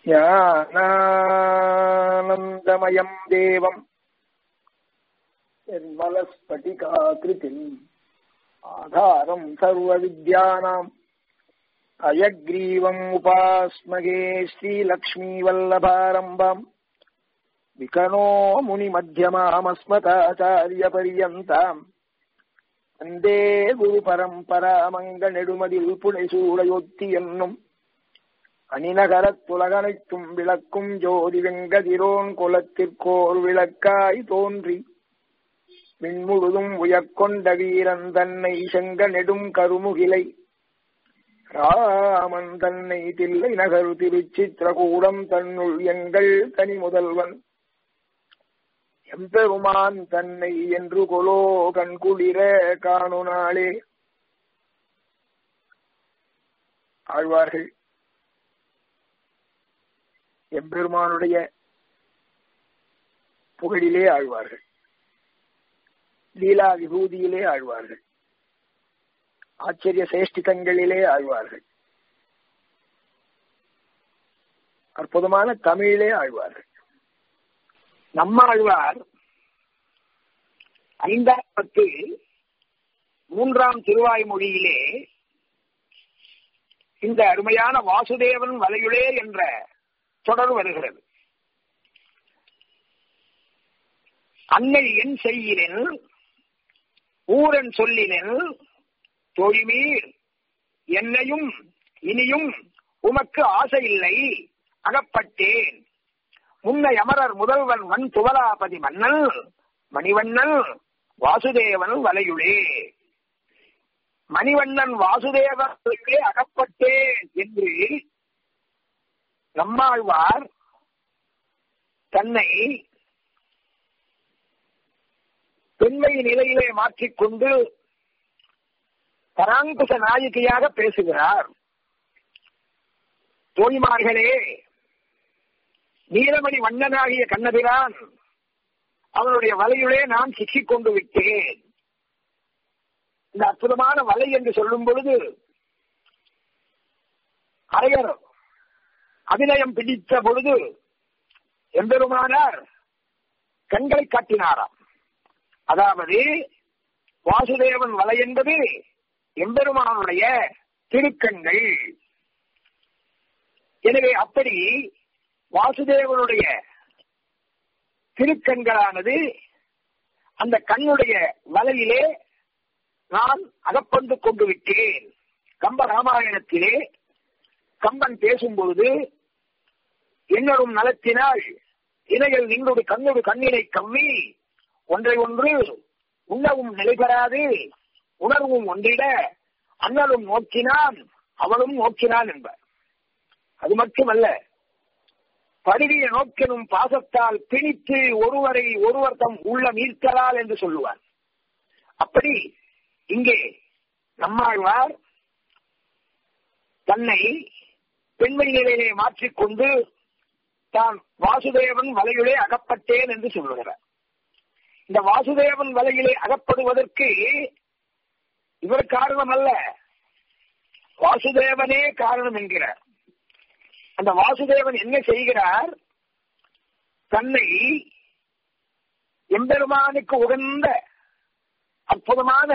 ज्ञानानन्दमयम् देवम् निर्मलस्फटिकाकृतिम् आधारम् सर्वविद्यानाम् अयग्रीवम् उपास्मगे श्रीलक्ष्मीवल्लभारम्भम् विकनो मुनिमध्यमामस्मताचार्यपर्यन्ताम् வந்தே குரு பரம்பராமங்க நெடுமதில் புடைசூடையொத்தி என்னும் அணிநகரத்துலகனைத்தும் விளக்கும் ஜோதி வெங்கதிரோன் குலத்திற்கோர் விளக்காய் தோன்றி விண்முழுதும் உயர்கொண்ட வீரன் தன்னை செங்க நெடும் கருமுகிலை ராமன் தன்னை தில்லை நகரு திருச்சித்திரகூடம் தன்னுள் எங்கள் தனி முதல்வன் எம்பெருமான் தன்னை என்று கொலோ கண்குளிர காணு நாளே ஆழ்வார்கள் எம்பெருமானுடைய புகழிலே ஆழ்வார்கள் லீலா விபூதியிலே ஆழ்வார்கள் ஆச்சரிய சேஷ்டிதங்களிலே ஆழ்வார்கள் அற்புதமான தமிழிலே ஆழ்வார்கள் நம்மாழ்வார் ஐந்தாம் பத்து மூன்றாம் திருவாய்மொழியிலே இந்த அருமையான வாசுதேவன் வலையுளே என்ற தொடர் வருகிறது அன்னை என் செய்யினன் ஊரன் சொல்லினன் தோழிமீர் என்னையும் இனியும் உமக்கு ஆசை இல்லை அகப்பட்டேன் முன்னை அமரர் முதல்வன் வன் துவலாபதி மன்னன் மணிவண்ணன் வாசுதேவன் வலையுளே மணிவண்ணன் வாசுதேவனுக்கே அகப்பட்டேன் என்று நம்மாழ்வார் தன்னை பெண்மை நிலையிலே மாற்றிக்கொண்டு பராங்குச நாயகியாக பேசுகிறார் தோழிமார்களே நீலமணி வண்ணனாகிய கண்ணபிரான் அவனுடைய வலையுளே நான் சிக்கிக் கொண்டு விட்டேன் இந்த அற்புதமான வலை என்று சொல்லும் பொழுது அரையர் அபிநயம் பிடித்த பொழுது எம்பெருமானார் கண்களை காட்டினாராம் அதாவது வாசுதேவன் வலை என்பது எம்பெருமானுடைய திருக்கண்கள் எனவே அப்படி வாசுதேவனுடைய திருக்கண்களானது அந்த கண்ணுடைய வலையிலே நான் அகப்பந்து கொண்டு விட்டேன் கம்ப ராமாயணத்திலே கம்பன் பேசும்பொழுது என்னரும் நலத்தினால் இணையில் நின்றொரு கண்ணொரு கண்ணினை கவ்வி ஒன்றை ஒன்று உண்ணவும் நிலைபெறாது உணர்வும் ஒன்றிட அண்ணலும் நோக்கினான் அவளும் நோக்கினான் என்பார் அது மட்டுமல்ல பருவிய நோக்கெனும் பாசத்தால் பிணித்து ஒருவரை ஒருவர் தம் உள்ள மீட்கலால் என்று சொல்லுவார் அப்படி இங்கே நம்மாழ்வார் தன்னை பெண்மை நிலையிலே மாற்றிக்கொண்டு தான் வாசுதேவன் வலையிலே அகப்பட்டேன் என்று சொல்லுகிறார் இந்த வாசுதேவன் வலையிலே அகப்படுவதற்கு இவர் காரணம் அல்ல வாசுதேவனே காரணம் என்கிறார் அந்த வாசுதேவன் என்ன செய்கிறார் தன்னை எம்பெருமானுக்கு உகந்த அற்புதமான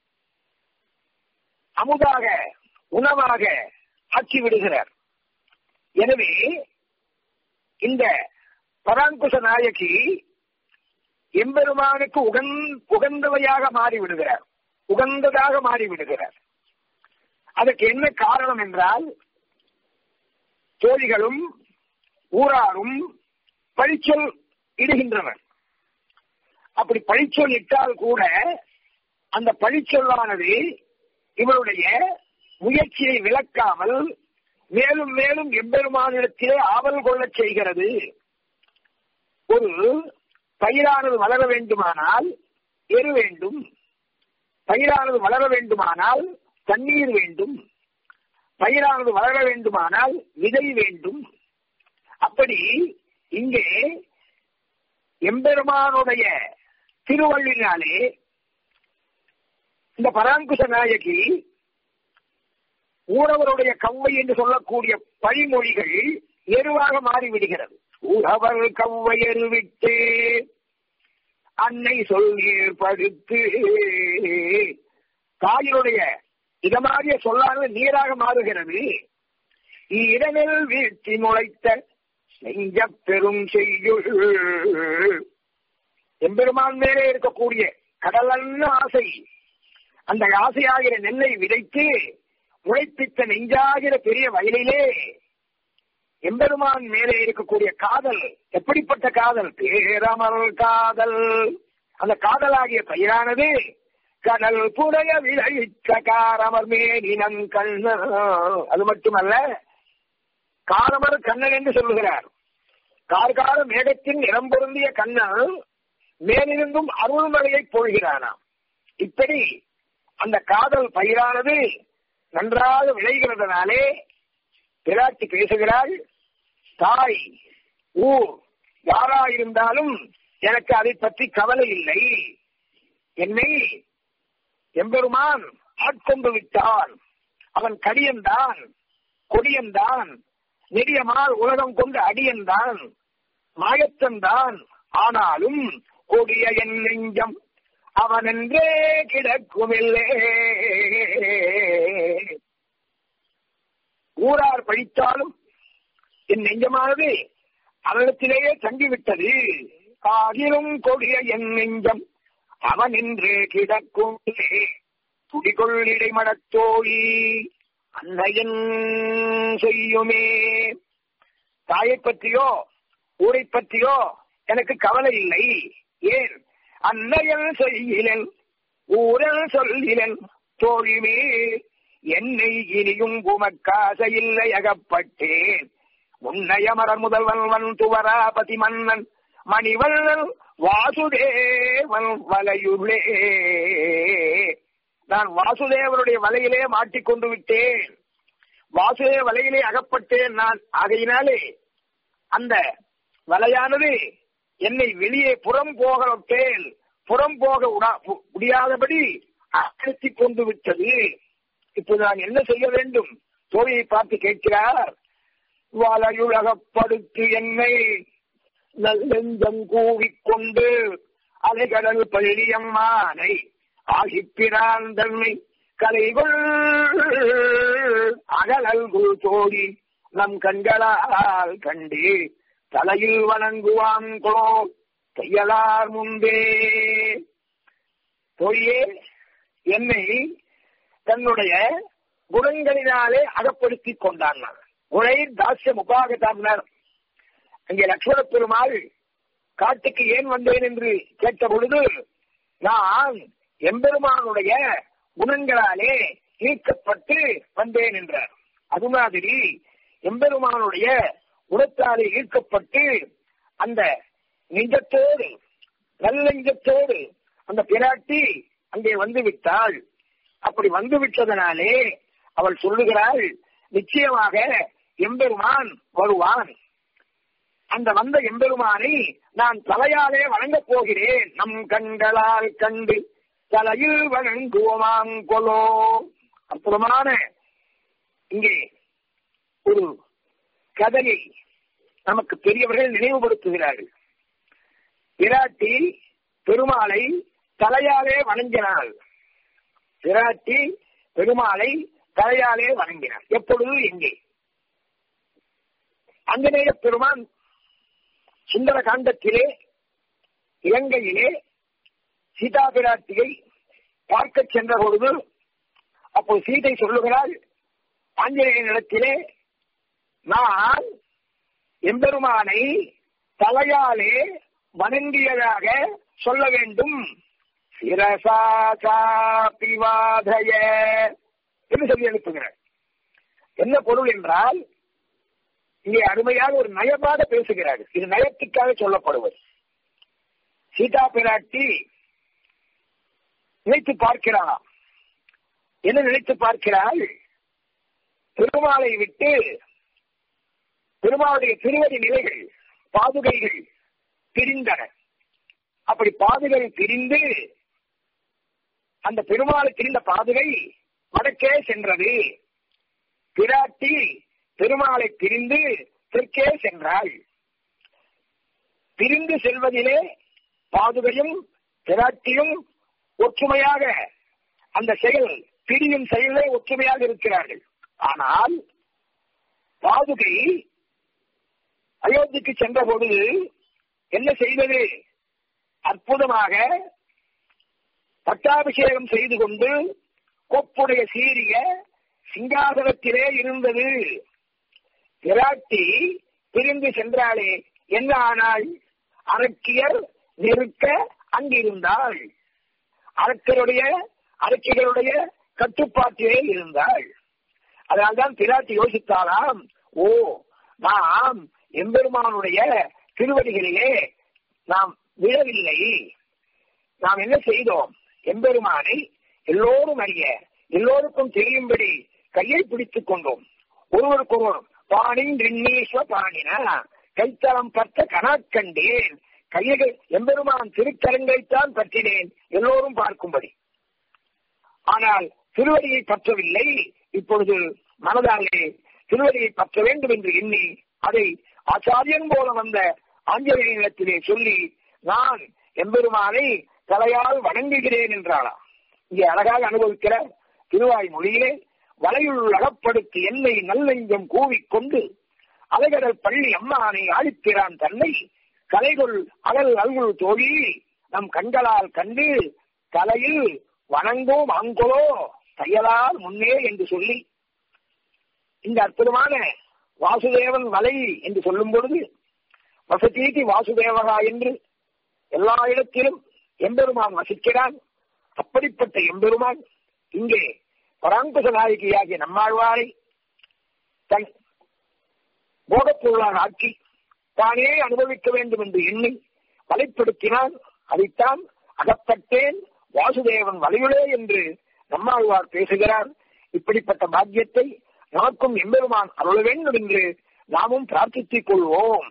அமுதாக உணவாக ஆக்கி விடுகிறார் எனவே இந்த பராங்குச நாயகி எம்பெருமானுக்கு உகந் உகந்தவையாக மாறிவிடுகிறார் உகந்ததாக மாறிவிடுகிறார் அதற்கு என்ன காரணம் என்றால் தோழிகளும் ஊராரும் பழிச்சொல் இடுகின்றனர் அப்படி பழிச்சொல் இட்டால் கூட அந்த பழிச்சொல்லானது இவருடைய முயற்சியை விளக்காமல் மேலும் மேலும் எம்பெருமானிடத்திலே ஆவல் கொள்ளச் செய்கிறது ஒரு பயிரானது வளர வேண்டுமானால் எரு வேண்டும் பயிரானது வளர வேண்டுமானால் தண்ணீர் வேண்டும் பயிரானது வளர வேண்டுமானால் விதை வேண்டும் அப்படி இங்கே எம்பெருமானுடைய திருவள்ளினாலே இந்த பராங்குச நாயகி ஊரவருடைய கவ்வை என்று சொல்லக்கூடிய பழிமொழிகள் எருவாக மாறிவிடுகிறது உறவர் கவ்வையரு விட்டு அன்னை சொல் ஏற்படுத்து தாயினுடைய இதமாதிய சொல்லானது நீராக மாறுகிறது இரவில் வீழ்த்தி முளைத்த நெஞ்ச பெரும் செய்யுள் எம்பெருமான் மேலே இருக்கக்கூடிய கடலல்ல ஆசை அந்த ஆசையாகிற நெல்லை விதைத்து முளைப்பித்த நெஞ்சாகிற பெரிய வயலிலே எம்பெருமான் மேலே இருக்கக்கூடிய காதல் எப்படிப்பட்ட காதல் பேரமல் காதல் அந்த காதலாகிய பயிரானது கடல் புடைய விளைவித்த காரமர் மேனினம் கண்ணன் அது மட்டுமல்ல காரமர் கண்ணன் என்று சொல்லுகிறார் கார்கால மேகத்தின் நிறம் பொருந்திய கண்ணன் மேலிருந்தும் அருள்மலையை பொழிகிறானாம் இப்படி அந்த காதல் பயிரானது நன்றாக விளைகிறதுனாலே பிராட்டி பேசுகிறாள் தாய் ஊர் யாரா இருந்தாலும் எனக்கு அதை பற்றி கவலை இல்லை என்னை எம்பெருமான் ஆட்கொண்டு விட்டான் அவன் கடியன்தான் கொடியன்தான் நெடியமால் உலகம் கொண்டு அடியன்தான் மாயத்தன்தான் ஆனாலும் கொடிய என் நெஞ்சம் அவனென்றே கிடக்குமில்லே ஊரார் பழித்தாலும் என் நெஞ்சமானது அவனிடத்திலேயே தங்கிவிட்டது ஆகிலும் கொடிய என் நெஞ்சம் அவன் என்றே கிடக்கும் துடிகொள்ளிடை மடத்தோழி அன்னையன் செய்யுமே தாயை பற்றியோ ஊரை பற்றியோ எனக்கு கவலை இல்லை ஏன் அன்னையன் செய்யிலன் ஊரல் சொல்லிலன் தோழிமே என்னை இனியும் உமக்காச இல்லை அகப்பட்டேன் முன்னைய மலர் முதல்வன் வன் துவராபதி மன்னன் மணிவல்லன் வாசுதேவன் வலையுள்ளே நான் வாசுதேவனுடைய வலையிலே மாட்டிக்கொண்டு விட்டேன் வாசுதேவ வலையிலே அகப்பட்டேன் நான் ஆகையினாலே அந்த வலையானது என்னை வெளியே புறம் போக விட்டேன் புறம் போக முடியாதபடி அழுத்திக் கொண்டு விட்டது இப்போது நான் என்ன செய்ய வேண்டும் தோழியை பார்த்து கேட்கிறார் வலையுலகப்படுத்து என்னை நல்லெஞ்சம் கூவிக்கொண்டு அலைகடல் பள்ளியம்மானை ஆகிப்பிரான் தன்னை கலைகள் அகலல்குள் தோழி நம் கண்களால் கண்டு தலையில் வணங்குவாங்கோ கையலார் முன்பே தோழியே என்னை தன்னுடைய குணங்களினாலே அகப்படுத்திக் கொண்டான் குணை தாசிய முபாகதாம்னர் அங்கே லட்சுமண பெருமாள் காட்டுக்கு ஏன் வந்தேன் என்று கேட்ட பொழுது நான் எம்பெருமானுடைய குணங்களாலே ஈர்க்கப்பட்டு வந்தேன் என்றார் அது மாதிரி எம்பெருமானுடைய குணத்தாலே ஈர்க்கப்பட்டு அந்த நெஞ்சத்தோடு நல்லெஞ்சத்தோடு அந்த பிராட்டி அங்கே வந்து விட்டாள் அப்படி வந்து விட்டதனாலே அவள் சொல்லுகிறாள் நிச்சயமாக எம்பெருமான் வருவான் அந்த வந்த எம்பெருமானை நான் தலையாலே வணங்கப் போகிறேன் நம் கண்களால் கண்டு தலையில் வணங்குவோமாங்கொலோ அற்புதமான இங்கே ஒரு கதையை நமக்கு பெரியவர்கள் நினைவுபடுத்துகிறார்கள் பிராட்டி பெருமாளை தலையாலே வணங்கினாள் பிராட்டி பெருமாளை தலையாலே வணங்கினார் எப்பொழுது எங்கே அங்கநேய பெருமான் சுந்தர காண்டத்திலே இலங்கையிலே சீதா பிராட்டியை பார்க்க சென்ற பொழுது அப்போது சீதை சொல்லுகிறாள் ஆஞ்சநேயனிடத்திலே நான் எம்பெருமானை தலையாலே வணங்கியதாக சொல்ல வேண்டும் சிரசாபிவாதய என்று சொல்லி அனுப்புகிறார் என்ன பொருள் என்றால் இங்கே அருமையாக ஒரு நயமாக பேசுகிறார் இது நயத்துக்காக சொல்லப்படுவது சீதா பிராட்டி நினைத்து பார்க்கிறாள் என்ன நினைத்து பார்க்கிறாள் பெருமாளை விட்டு பெருமாளுடைய திருவடி நிலைகள் பாதுகைகள் பிரிந்தன அப்படி பாதுகை பிரிந்து அந்த பெருமாளை பிரிந்த பாதுகை வடக்கே சென்றது பிராட்டி பெருமாளை பிரிந்து தெற்கே சென்றாள் பிரிந்து செல்வதிலே பாதுகையும் பிராட்டியும் ஒற்றுமையாக அந்த செயல் பிரியும் செயலே ஒற்றுமையாக இருக்கிறார்கள் ஆனால் பாதுகை அயோத்திக்கு சென்ற பொழுது என்ன செய்தது அற்புதமாக பட்டாபிஷேகம் செய்து கொண்டு கொப்புடைய சீரிய சிங்காசனத்திலே இருந்தது பிராட்டி பிரிந்து சென்றாலே என்ன ஆனாள் அரக்கியர் நிறுக்க அங்கிருந்தாள் அரக்கருடைய அரக்கிகளுடைய கட்டுப்பாட்டிலே இருந்தாள் அதனால்தான் பிராட்டி யோசித்தாலாம் ஓ நாம் எம்பெருமானுடைய திருவடிகளிலே நாம் விழவில்லை நாம் என்ன செய்தோம் எம்பெருமானை எல்லோரும் அறிய எல்லோருக்கும் தெரியும்படி கையை பிடித்துக் கொண்டோம் ஒருவருக்கொருவர் பாணின் ரிண்ணீஸ்வ பாணினா கைத்தளம் பற்ற கணக்கண்டேன் கையகள் எம்பெருமான் திருக்கரங்களைத்தான் பற்றினேன் எல்லோரும் பார்க்கும்படி ஆனால் திருவடியை பற்றவில்லை இப்பொழுது மனதாலே திருவடியை பற்ற வேண்டும் என்று எண்ணி அதை ஆச்சாரியன் போல வந்த ஆஞ்சநேயத்திலே சொல்லி நான் எம்பெருமானை தலையால் வணங்குகிறேன் என்றாளாம் இங்கே அழகாக அனுபவிக்கிற திருவாய் மொழியிலே வலையுள் அகப்படுத்தி என்னை நல்லெஞ்சம் கூவிக்கொண்டு அலைகடல் பள்ளி அம்மானை ஆழிப்பிரான் தன்னை கலைகள் அகல் அல்குள் தோழி நம் கண்களால் கண்டு தலையில் வணங்கும் அங்கோலோ தையலால் முன்னே என்று சொல்லி இந்த அற்புதமான வாசுதேவன் வலை என்று சொல்லும் பொழுது வசதீதி வாசுதேவகா என்று எல்லா இடத்திலும் எம்பெருமான் வசிக்கிறான் அப்படிப்பட்ட எம்பெருமான் இங்கே பராங்குச நாயகியாகிய நம்மாழ்வாரை தன் போகப்பொருளாக ஆக்கி தானே அனுபவிக்க வேண்டும் என்று எண்ணி வலைப்படுத்தினான் அதைத்தான் அகப்பட்டேன் வாசுதேவன் வலையுளே என்று நம்மாழ்வார் பேசுகிறார் இப்படிப்பட்ட பாக்கியத்தை நமக்கும் எம்பெருமான் அருள வேண்டும் என்று நாமும் பிரார்த்தித்துக் கொள்வோம்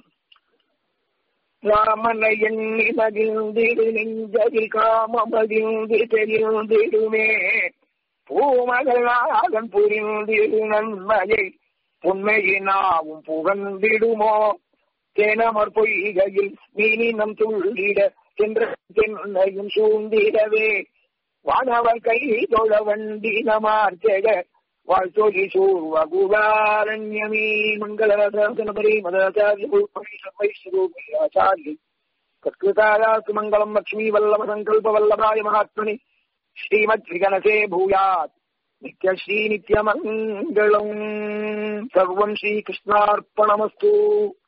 ராமனை எண்ணி மகிழ்ந்திடு நெஞ்சதில் காமமகிழ்ந்து தெரிந்திடுமே பூமகளாகன் புரிந்திடு நன்மையை புன்மையினாவும் புகழ்ந்திடுமோ தேனமர் பொய்கையில் மீனினம் துள்ளிட சென்ற தென்னையும் சூழ்ந்திடவே வானவர் கை தொழ வண்டினமார்த்தெக வாழ்த்தொலி சூர்வகுலாரண்யமீ மங்களரசனபரி மதாச்சாரிய கத்கிருதாயாத்து மங்களம் லக்ஷ்மீ வல்லம சங்கல்ப வல்லபாய மகாத்மனி ஸ்ரீமத் விகனசே பூயாத் நித்யஸ்ரீ நித்யமங்கலம் சர்வம் ஸ்ரீகிருஷ்ணார்ப்பணமஸ்து